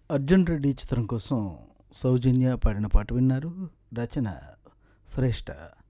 అర్జున్ రెడ్డి చిత్రం కోసం సౌజన్య పాడిన పాట విన్నారు రచన శ్రేష్ఠ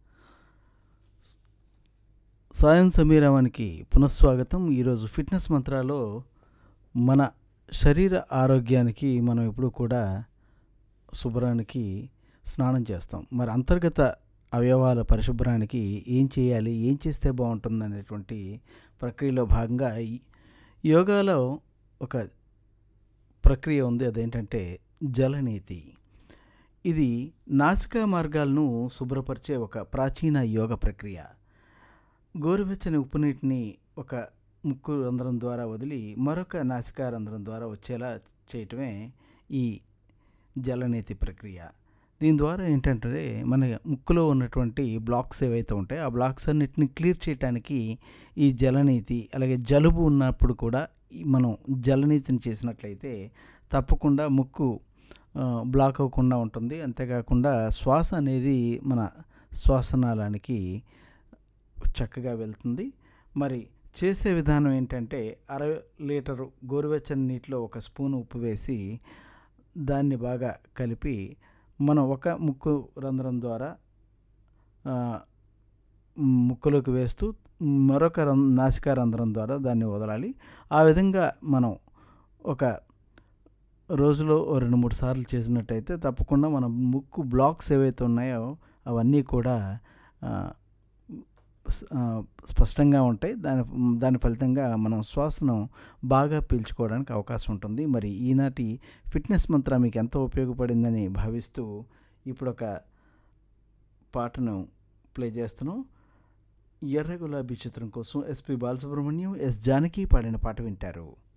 సాయం సమీరావానికి పునఃస్వాగతం ఈరోజు ఫిట్నెస్ మంత్రాలో మన శరీర ఆరోగ్యానికి మనం ఎప్పుడూ కూడా శుభ్రానికి స్నానం చేస్తాం మరి అంతర్గత అవయవాల పరిశుభ్రానికి ఏం చేయాలి ఏం చేస్తే బాగుంటుంది అనేటువంటి ప్రక్రియలో భాగంగా ఈ యోగాలో ఒక ప్రక్రియ ఉంది అదేంటంటే జలనీతి ఇది నాసికా మార్గాలను శుభ్రపరిచే ఒక ప్రాచీన యోగ ప్రక్రియ గోరువెచ్చని ఉప్పు నీటిని ఒక ముక్కు రంధ్రం ద్వారా వదిలి మరొక నాసికా రంధ్రం ద్వారా వచ్చేలా చేయటమే ఈ జలనీతి ప్రక్రియ దీని ద్వారా ఏంటంటే మన ముక్కులో ఉన్నటువంటి బ్లాక్స్ ఏవైతే ఉంటాయో ఆ బ్లాక్స్ అన్నిటిని క్లియర్ చేయడానికి ఈ జలనీతి అలాగే జలుబు ఉన్నప్పుడు కూడా ఈ మనం జలనీతిని చేసినట్లయితే తప్పకుండా ముక్కు ఆ, బ్లాక్ అవ్వకుండా ఉంటుంది అంతేకాకుండా శ్వాస అనేది మన శ్వాసనాళానికి చక్కగా వెళ్తుంది మరి చేసే విధానం ఏంటంటే అర లీటరు గోరువెచ్చని నీటిలో ఒక స్పూన్ ఉప్పు వేసి దాన్ని బాగా కలిపి మనం ఒక ముక్కు రంధ్రం ద్వారా ఆ, ముక్కులోకి వేస్తూ మరొక రం నాసికా రంధ్రం ద్వారా దాన్ని వదలాలి ఆ విధంగా మనం ఒక రోజులో ఓ రెండు మూడు సార్లు చేసినట్టయితే తప్పకుండా మన ముక్కు బ్లాక్స్ ఏవైతే ఉన్నాయో అవన్నీ కూడా ఆ, స్- ఆ, స్పష్టంగా ఉంటాయి దాని దాని ఫలితంగా మనం శ్వాసను బాగా పీల్చుకోవడానికి అవకాశం ఉంటుంది మరి ఈనాటి ఫిట్నెస్ మంత్ర మీకు ఎంతో ఉపయోగపడిందని భావిస్తూ ఇప్పుడు ఒక పాటను ప్లే చేస్తున్నాం ఎర్ర గులాబీ చిత్రం కోసం ఎస్పి బాలసుబ్రహ్మణ్యం ఎస్ జానకి పాడిన పాట వింటారు